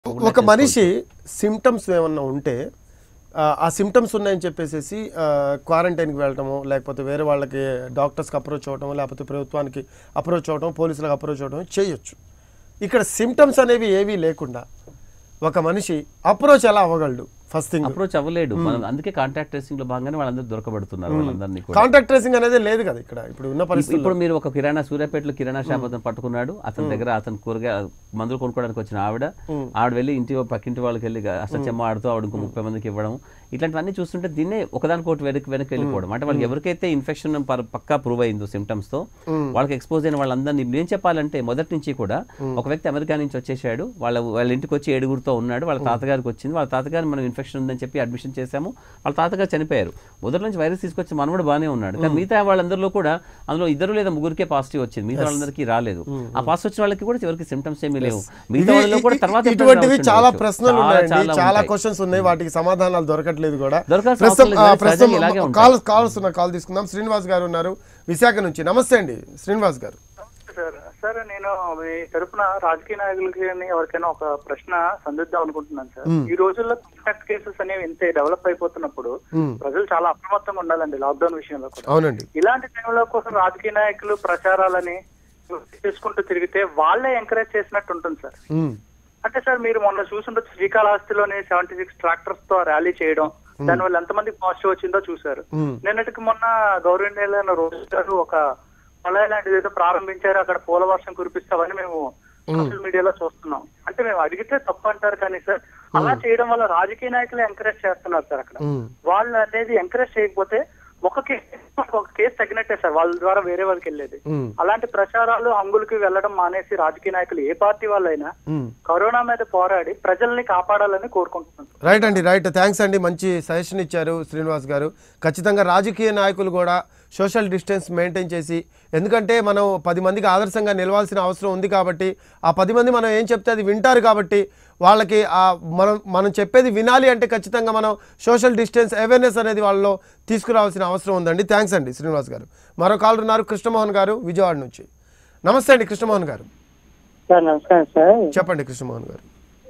ఒక మనిషి సిమ్టమ్స్ ఏమన్నా ఉంటే ఆ, ఆ సిమ్టమ్స్ ఉన్నాయని చెప్పేసి క్వారంటైన్కి వెళ్ళటము లేకపోతే వేరే వాళ్ళకి డాక్టర్స్కి అప్రోచ్ అవ్వటం లేకపోతే ప్రభుత్వానికి అప్రోచ్ అవ్వటం పోలీసులకు అప్రోచ్ అవ్వటం చేయొచ్చు ఇక్కడ సిమ్టమ్స్ అనేవి ఏవీ లేకుండా ఒక మనిషి అప్రోచ్ ఎలా అవ్వగలడు ఫస్ట్ థింగ్ అప్రోచ్ అవ్వలేడు మనం అందుకే కాంటాక్ట్ ట్రేసింగ్ లో భాగంగానే వాళ్ళందరూ దొరకబడుతున్నారు వాళ్ళందరినీ కూడా కాంటాక్ట్ ట్రేసింగ్ అనేది లేదు కదా ఇక్కడ ఇప్పుడు ఉన్న పరిస్థితి ఇప్పుడు మీరు ఒక కిరాణా సూర్యాపేటలో కిరాణా షాప్ అతను పట్టుకున్నాడు అతని దగ్గర అతను కూరగాయ మందులు కొనుక్కోవడానికి వచ్చిన ఆవిడ ఆవిడ వెళ్ళి ఇంటి పక్కింటి వాళ్ళకి వెళ్ళి అసత్యమ్మ ఆడుతూ ఆవిడ ఇంకో ముప్పై మందికి ఇవ్వడం ఇట్లాంటివన్నీ చూస్తుంటే దీన్నే ఒకదానికొకటి వెనక్కి వెనక్కి వెళ్ళిపోవడం అంటే వాళ్ళకి ఎవరికైతే ఇన్ఫెక్షన్ పక్కా ప్రూవ్ అయిందో సిమ్టమ్స్ తో వాళ్ళకి ఎక్స్పోజ్ అయిన వాళ్ళందరినీ ఇప్పుడు ఏం చెప్పాలంటే మొదటి నుంచి కూడా ఒక వ్యక్తి అమెరికా నుంచి వచ్చేసాడు వాళ్ళ వాళ్ళ ఇంటికి వచ్చి ఏడుగురితో ఉన్నాడు వాళ్ళ తాతగారికి వచ్చింది వాళ్ళ తాతగారు మనం ఇన్ఫెక్షన్ ఉందని చెప్పి అడ్మిషన్ చేశాము వాళ్ళ తాతగారు చనిపోయారు మొదటి నుంచి వైరస్ తీసుకొచ్చి మనవడు బాగానే ఉన్నాడు కానీ మిగతా వాళ్ళందరిలో కూడా అందులో ఇద్దరు లేదా ముగ్గురికే పాజిటివ్ వచ్చింది మిగతా వాళ్ళందరికీ రాలేదు ఆ పాజిటివ్ వచ్చిన వాళ్ళకి కూడా చివరికి సిమ్టమ్స్ ఏమీ లేవు మిగతా వాళ్ళలో కూడా తర్వాత ఎప్పుడైనా ఇటువంటివి రావచ్చు చాలా ఉండొచ్చు. ప్రశ్నలు చాలా, ఉన్నాయండి చాలా చాలా ఉంటాయి. క్వశ్చన్స్ ఉన్నాయి వాటికి సమాధానాలు దొరకట్లేదు కూడా దొరకాల్సిన ప్రస్తుతం అవసరం లేదు. ఆ, సహజంగా ప్రస్తుతం ఇలాగే ఉంటాయి. కాల్ కాల్స్ ఉన్న కాల్ తీసుకుందాం శ్రీనివాస్ గారు ఉన్నారు విశాఖ నుంచి నమస్తే అండి శ్రీనివాస్ గారు సార్ సార్ నేను మీ తరపున రాజకీయ నాయకులకి ఎవరికైనా ఒక ప్రశ్న సందిద్దాం అనుకుంటున్నాను సార్ ఈ రోజుల్లో కాంటాక్ట్ కేసెస్ అనేవి ఇంత డెవలప్ అయిపోతున్నప్పుడు మ్మ్. ప్రజలు చాలా అప్రమత్తంగా ఉండాలండి లాక్డౌన్ విషయంలో కూడా అవునండి ఇలాంటి టైంలో కోసం రాజకీయ నాయకులు ప్రచారాలని చేసుకుంటూ తిరిగితే వాళ్ళే ఎంకరేజ్ చేసినట్టు ఉంటుంది సార్ ఉమ్, అంటే సార్ మీరు మొన్న చూసుండొచ్చు శ్రీకాళహస్తిలోని సెవెంటీ సిక్స్ ట్రాక్టర్స్ తో ర్యాలీ చేయడం దానివల్ల ఎంతమంది పాజిటివ్ వచ్చిందో చూశారు మ్మ్. నిన్నటికి మొన్న గౌరవనీయులైన రోజు గారు ఒక పొలాయి లాంటిది ఏదో ప్రారంభించారు అక్కడ పూల వర్షం కురిపిస్తామని మేము సోషల్ మీడియాలో చూస్తున్నాం అంటే మేము అడిగితే తప్పు అంటారు కానీ సార్ అలా చేయడం వల్ల రాజకీయ నాయకులు ఎంకరేజ్ చేస్తున్నారు సార్ అక్కడ ఉమ్, వాళ్ళు అనేది ఎంకరేజ్ చేయకపోతే ఒక కేసు ఒక కేసు తగ్గినట్టే సార్ వాళ్ళ ద్వారా వేరే వాళ్ళకి వెళ్ళేది ఉమ్, అలాంటి ప్రచారాలు హంగులకి వెళ్ళడం మానేసి రాజకీయ నాయకులు ఏ పార్టీ వాళ్ళైనా ఉమ్. కరోనా మీద పోరాడి ప్రజల్ని కాపాడాలని కోరుకుంటున్నాను రైట్ అండి రైట్ థ్యాంక్స్ అండి మంచి సజెషన్ ఇచ్చారు శ్రీనివాస్ గారు ఖచ్చితంగా రాజకీయ నాయకులు కూడా సోషల్ డిస్టెన్స్ మెయింటైన్ చేసి ఎందుకంటే మనం పది మందికి ఆదర్శంగా నిలవాల్సిన అవసరం ఉంది కాబట్టి ఆ పది మంది మనం ఏం చెప్తే అది వింటారు కాబట్టి వాళ్ళకి ఆ మనం మనం చెప్పేది వినాలి అంటే ఖచ్చితంగా మనం సోషల్ డిస్టెన్స్ అవేర్నెస్ అనేది వాళ్ళలో తీసుకురావాల్సిన అవసరం ఉందండి థ్యాంక్స్ అండి శ్రీనివాస్ గారు మరో కాల్ ఉన్నారు కృష్ణమోహన్ గారు విజయవాడ నుంచి నమస్తే అండి కృష్ణమోహన్ గారు సార్ నమస్కారం సార్ చెప్పండి కృష్ణమోహన్ గారు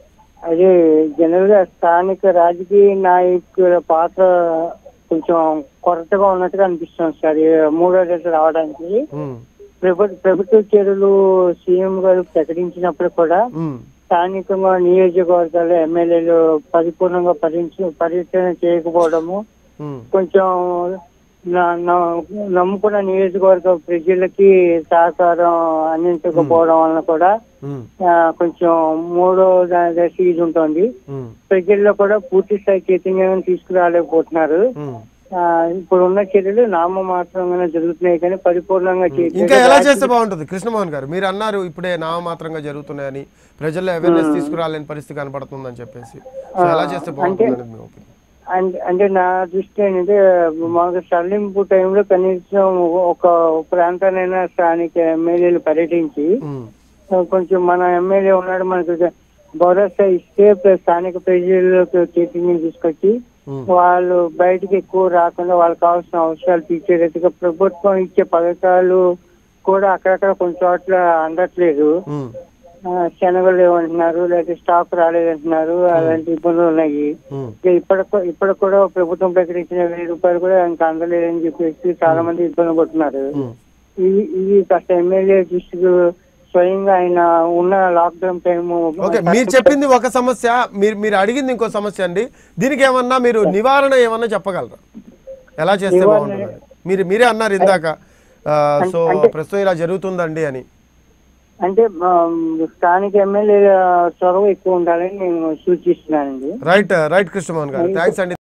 అది జనరల్ గా స్థానిక రాజకీయ నాయకుల పాత్ర కొంచెం కొరతగా ఉన్నట్టుగా అనిపిస్తుంది సార్ ఈ మూడో దశ రావడానికి ఉమ్, ప్రభుత్వ ప్రభుత్వ చర్యలు సీఎం గారు ప్రకటించినప్పుడు కూడా ఉమ్, స్థానికంగా నియోజకవర్గాలు ఎమ్మెల్యేలు పరిపూర్ణంగా పర్యటన పర్యటన చేయకపోవడము ఉమ్, కొంచెం నా- నా- నమ్ముకున్న నియోజకవర్గ ప్రజలకి సహకారం అందించకపోవడం వలన కూడా ఉమ్, ఆ, కొంచెం మూడో దా- దశ ఇది ఉంటుంది ఉమ్, ప్రజల్లో కూడా పూర్తి స్థాయి చైతన్యం తీసుకురాలేకపోతున్నారు ఉమ్. ఆ, ఇప్పుడు ఉన్న చర్యలు నామ మాత్రంగానే జరుగుతున్నాయి కానీ పరిపూర్ణంగా చే- ఇంకా ఎలా చేస్తే బాగుంటుంది కృష్ణమోహన్ గారు మీరు అన్నారు ఇప్పుడే నామమాత్రంగా జరుగుతున్నాయని ప్రజల్లో అవేర్నెస్ తీసుకురాలేని పరిస్థితి కనపడుతుందని చెప్పేసి సో ఎలా చేస్తే బాగుంటుంది అనేది మీ ఒపీనియన్ అంటే అంటే నా దృష్టి ఏంటంటే మాకు సడలింపు టైంలో కనీసం ఒక ప్రాంతానైనా స్థానిక ఎమ్మెల్యేలు పర్యటించి కొంచెం మన ఎమ్మెల్యే ఉన్నాడు మనకు భరోసా ఇస్తే ప్లస్ స్థానిక ప్రజలకు చైతన్యం తీసుకొచ్చి వాళ్ళు బయటికి ఎక్కువ రాకుండా వాళ్ళకి కావాల్సిన అవసరాలు తీర్చేటట్టుగా ప్రభుత్వం ఇచ్చే పథకాలు కూడా అక్కడక్కడ కొన్ని చోట్ల అందట్లేదు ఆ, శనగలు లేవంటున్నారు లేకపోతే స్టాక్ రాలేదంటున్నారు అలాంటి ఇబ్బందులు ఉన్నాయి ఇంకా ఇప్పటికి ఇప్పటికి కూడా ప్రభుత్వం ప్రకటించిన వెయ్యి రూపాయలు కూడా ఇంకా అందలేదని చెప్పేసి చాలా మంది ఇబ్బంది పడుతున్నారు ఇవి ఇవి కాస్త ఎమ్మెల్యే దృష్టికి స్వయంగా ఆయన ఉన్న లాక్డౌన్ టైం ఓకే మీరు చెప్పింది ఒక సమస్య మీరు మీరు అడిగింది ఇంకో సమస్య అండి దీనికి ఏమన్నా మీరు నివారణ ఏమన్నా చెప్పగలరా ఎలా చేస్తే బాగుంటుంది మీరు మీరే అన్నారు ఇందాక ఆ, సో ప్రస్తుతం ఇలా జరుగుతుందండి అని అంటే ఆ, స్థానిక ఎమ్మెల్యే చొరవ ఎక్కువ ఉండాలని నేను సూచిస్తున్నానండి రైట్ రైట్ కృష్ణమోహన్ గారు థ్యాంక్స్ అండి